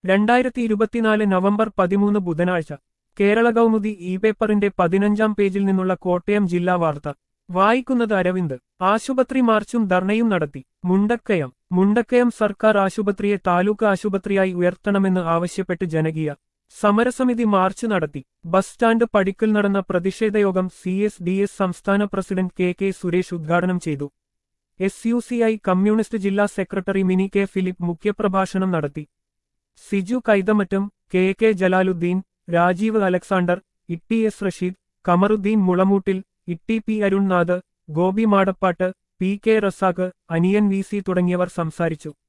രണ്ടായിരത്തി ഇരുപത്തിനാല് നവംബർ പതിമൂന്ന് ബുധനാഴ്ച കേരള കൗമുദി ഇ പേപ്പറിന്റെ പതിനഞ്ചാം പേജിൽ നിന്നുള്ള കോട്ടയം ജില്ലാ വാർത്ത വായിക്കുന്നത് അരവിന്ദ് ആശുപത്രി മാർച്ചും ധർണയും നടത്തി മുണ്ടക്കയം മുണ്ടക്കയം സർക്കാർ ആശുപത്രിയെ താലൂക്ക് ആശുപത്രിയായി ഉയർത്തണമെന്ന് ആവശ്യപ്പെട്ട് ജനകീയ സമരസമിതി മാർച്ച് നടത്തി ബസ് സ്റ്റാൻഡ് പടിക്കൽ നടന്ന പ്രതിഷേധയോഗം സി എസ് ഡി എസ് സംസ്ഥാന പ്രസിഡന്റ് കെ കെ സുരേഷ് ഉദ്ഘാടനം ചെയ്തു S U C I communist ജില്ലാ സെക്രട്ടറി മിനി കെ ഫിലിപ്പ് മുഖ്യപ്രഭാഷണം നടത്തി Siju Kaithamattam K K Jalaluddin Rajeev Alexander Itty S Rasheed Kamaruddin Mulamoottil Itty P Arunnath Gopi Madappattu P K Razak Aniyan V C തുടങ്ങിയവർ സംസാരിച്ചു